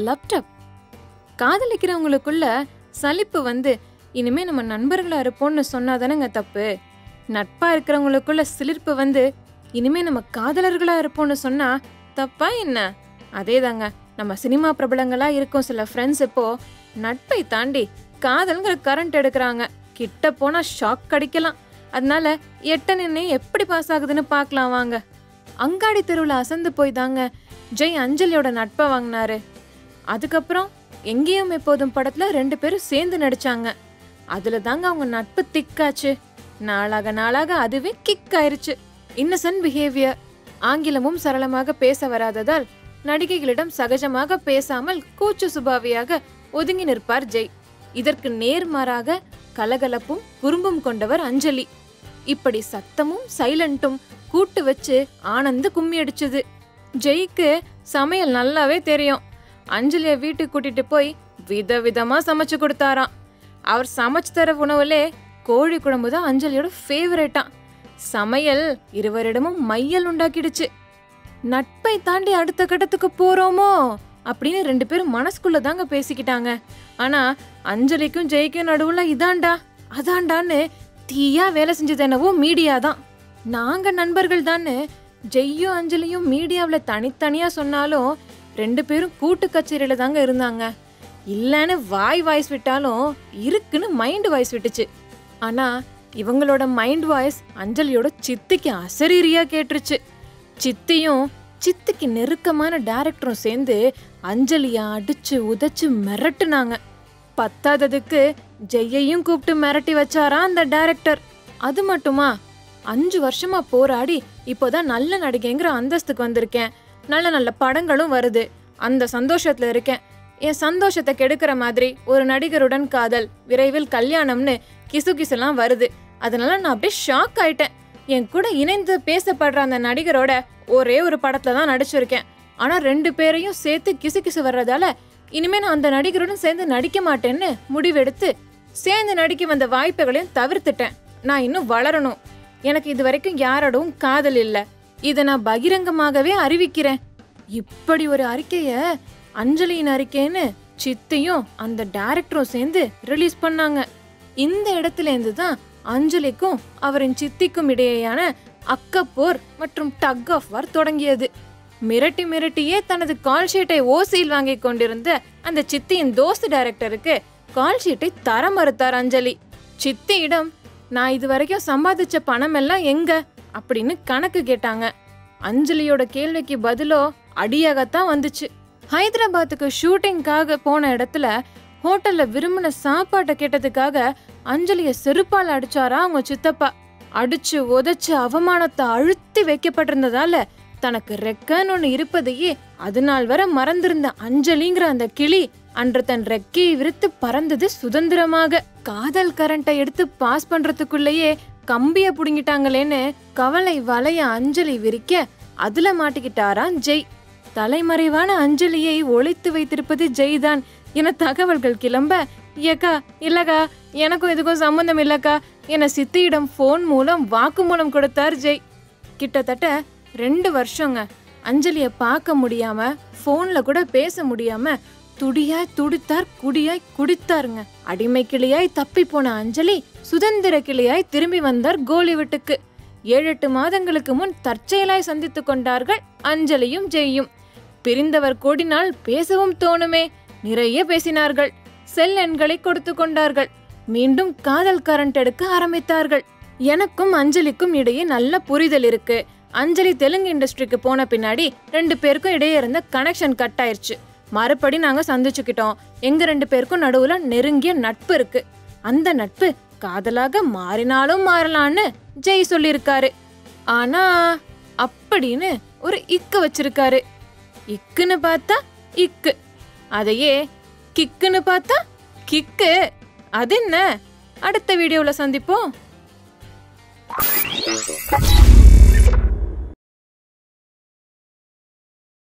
laptop காதலிக்கிறவங்களுக்குள்ள சலிப்பு வந்து இனிமே நம்ம நண்பர்களா இருப்போம்னு சொன்னாதானங்க தப்பு நட்பா இருக்கிறவங்களுக்குள்ள சிலிர்ப்பு வந்து இனிமே நம்ம காதலர்களா இருப்போம்னு சொன்னா தப்பா என்ன அதேதாங்க நம்ம சினிமா பிரபலங்களா இருக்கும் சில ஃப்ரெண்ட்ஸ் இப்போ நட்பை தாண்டி காதல்ங்கிற கரண்ட் எடுக்கிறாங்க கிட்ட போனா ஷாக் அடிக்கலாம் அதனால எட்ட நின்று எப்படி பாஸ் ஆகுதுன்னு பார்க்கலாம் வாங்க அங்காடி தெருவில் அசந்து போய் தாங்க ஜெய் அஞ்சலியோட நட்பை வாங்கினாரு அதுக்கப்புறம் எங்கேயும் எப்போதும் படத்துல ரெண்டு பேரும் சேர்ந்து நடிச்சாங்க அதுல தாங்க அவங்க நட்பு திக்காச்சு நாளாக நாளாக அதுவே கிக் ஆயிருச்சு இன்னசென்ட் பிஹேவியர் ஆங்கிலமும் சரளமாக பேச வராததால் நடிகைகளிடம் சகஜமாக பேசாமல் கூச்சு சுபாவியாக ஒதுங்கி நிற்பார் ஜெய் இதற்கு நேர்மாறாக கலகலப்பும் குறும்பும் கொண்டவர் அஞ்சலி இப்படி சத்தமும் சைலண்ட்டும் கூட்டு வச்சு ஆனந்து கும்மி அடிச்சது ஜெய்க்கு சமையல் நல்லாவே தெரியும் அஞ்சலிய வீட்டுக்கு கூட்டிட்டு போய் விதவிதமா சமைச்சு கொடுத்தாராம் அவர் சமைச்சு தர உணவுலே கோழி குழம்பு தான் அஞ்சலியோட ஃபேவரேட்டாம் சமையல் இருவரிடமும் மையல் உண்டாக்கிடுச்சு நட்பை தாண்டி அடுத்த கட்டத்துக்கு போறோமோ அப்படின்னு ரெண்டு பேரும் மனசுக்குள்ள தாங்க பேசிக்கிட்டாங்க ஆனா அஞ்சலிக்கும் ஜெய்க்கும் நடுவுல இதாண்டா அதாண்டான்னு தீயா வேலை செஞ்சது என்னவோ மீடியா தான் நாங்க நண்பர்கள் தானே ஜெய்யும் அஞ்சலியும் மீடியாவுல தனித்தனியா சொன்னாலும் ரெண்டு பேரும் கூட்டு கச்சேரியில தாங்க இருந்தாங்க இல்லைன்னு வாய் வாய்ஸ் விட்டாலும் இருக்குன்னு மைண்ட் வாய்ஸ் விட்டுச்சு ஆனா இவங்களோட மைண்ட் வாய்ஸ் அஞ்சலியோட சித்திக்கு அசரீரியா கேட்டுருச்சு சித்தியும் சித்திக்கு நெருக்கமான டைரக்டரும் சேர்ந்து அஞ்சலிய அடிச்சு உதைச்சு மிரட்டுனாங்க பத்தாததுக்கு ஜெய்யையும் கூப்பிட்டு மிரட்டி வச்சாரா அந்த டைரக்டர் அது மட்டுமா அஞ்சு வருஷமா போராடி இப்போதான் நல்ல நடிகைங்கிற அந்தஸ்துக்கு வந்திருக்கேன் நல்ல நல்ல படங்களும் வருது அந்த சந்தோஷத்துல இருக்கேன் என் சந்தோஷத்தை கெடுக்கிற மாதிரி ஒரு நடிகருடன் காதல் விரைவில் கல்யாணம்னு கிசு கிசுலாம் வருது அதனால நான் அப்படியே ஷாக் ஆயிட்டேன் என் கூட இணைந்து பேசப்படுற அந்த நடிகரோட ஒரே ஒரு படத்துல தான் நடிச்சிருக்கேன் ஆனா ரெண்டு பேரையும் சேர்த்து கிசு கிசு வர்றதால இனிமே நான் அந்த நடிகருடன் சேர்ந்து நடிக்க மாட்டேன்னு முடிவெடுத்து சேர்ந்து நடிக்க வந்த வாய்ப்புகளையும் தவிர்த்துட்டேன் நான் இன்னும் வளரணும் எனக்கு இது வரைக்கும் யாரோடவும் காதல் இல்ல இதை நான் பகிரங்கமாகவே அறிவிக்கிறேன் இப்படி ஒரு அறிக்கைய அஞ்சலியின் அறிக்கைன்னு சித்தியும் அந்த டைரக்டரும் சேர்ந்து ரிலீஸ் பண்ணாங்க இந்த இடத்துல இருந்து தான் அஞ்சலிக்கும் அவரின் சித்திக்கும் இடையேயான அக்கப்போர் மற்றும் டக் ஆஃப் வார் தொடங்கியது மிரட்டி மிரட்டியே தனது கால் ஷீட்டை ஓசியில் வாங்கி கொண்டிருந்த அந்த சித்தியின் தோஸ்து டைரக்டருக்கு கால் ஷீட்டை தர மறுத்தார் அஞ்சலி சித்தியிடம் நான் இது வரைக்கும் சம்பாதிச்ச பணம் எல்லாம் எங்க அப்படின்னு கணக்கு கேட்டாங்க அஞ்சலியோட கேள்விக்கு பதிலோ அடியாகத்தான் வந்துச்சு ஹைதராபாத்துக்கு ஷூட்டிங்காக போன இடத்துல ஹோட்டல்ல விரும்பின சாப்பாட்டை கேட்டதுக்காக அஞ்சலிய செருப்பால் அடிச்சாரா அவங்க சித்தப்பா அடிச்சு உதைச்சு அவமானத்தை அழுத்தி வைக்கப்பட்டிருந்ததால தனக்கு ரெக்கன்னு ஒண்ணு இருப்பதையே அது நாள் வரை மறந்திருந்த அஞ்சலிங்கிற அந்த கிளி அன்று தன் ரெக்கையை விரித்து பறந்தது சுதந்திரமாக காதல் கரண்ட்டை எடுத்து பாஸ் பண்றதுக்குள்ளேயே கம்பிய புடுங்கிட்டாங்களேன்னு கவலை வலைய அஞ்சலி விரிக்க அதுல மாட்டிக்கிட்டாராம் ஜெய் தலைமறைவான அஞ்சலியை ஒளித்து வைத்திருப்பது ஜெய் தான் என தகவல்கள் கிளம்ப ஏக்கா இல்லக்கா எனக்கும் இதுக்கும் சம்பந்தம் இல்லக்கா என சித்தியிடம் ஃபோன் மூலம் வாக்குமூலம் கொடுத்தார் ஜெய் கிட்டத்தட்ட ரெண்டு வருஷங்க அஞ்சலிய பார்க்க முடியாம போன்ல கூட பேச முடியாம துடியாய் துடித்தார் குடியாய் குடித்தாருங்க அடிமை கிளியாய் தப்பி போன அஞ்சலி சுதந்திர கிளியாய் திரும்பி வந்தார் கோலிவுட்டுக்கு ஏழு எட்டு மாதங்களுக்கு முன் தற்செயலாய் சந்தித்துக் கொண்டார்கள் அஞ்சலியும் ஜெய்யும் பிரிந்தவர் கூடினால் பேசவும் தோணுமே நிறைய பேசினார்கள் செல் எண்களை கொடுத்து கொண்டார்கள் மீண்டும் காதல் கரண்ட் எடுக்க ஆரம்பித்தார்கள் எனக்கும் அஞ்சலிக்கும் இடையே நல்ல புரிதல் இருக்கு அஞ்சலி தெலுங்கு இண்டஸ்ட்ரிக்கு போன பின்னாடி ரெண்டு பேருக்கும் இடையே இருந்த கனெக்ஷன் கட் ஆயிருச்சு மறுபடி நாங்க சந்திச்சுக்கிட்டோம் எங்க ரெண்டு பேருக்கும் நடுவுல நெருங்கிய நட்பு இருக்கு அந்த நட்பு காதலாக மாறினாலும் மாறலான்னு ஜெய் சொல்லியிருக்காரு ஆனா அப்படின்னு ஒரு இக்கு வச்சிருக்காரு இக்குன்னு பார்த்தா இக்கு அதையே கிக்குன்னு பார்த்தா கிக்கு அது என்ன அடுத்த வீடியோவில் சந்திப்போம்